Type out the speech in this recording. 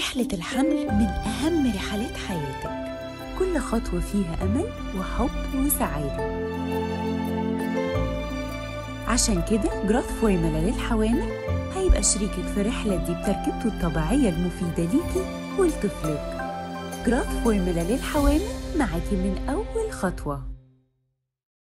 رحلة الحمل من أهم رحلات حياتك كل خطوة فيها أمل وحب وسعادة عشان كده جراث فورمولا للحوامل هيبقى شريكك في الرحلة دي بتركيبته الطبيعية المفيدة ليكي ولطفلك جراث فورمولا للحوامل معاكي من أول خطوة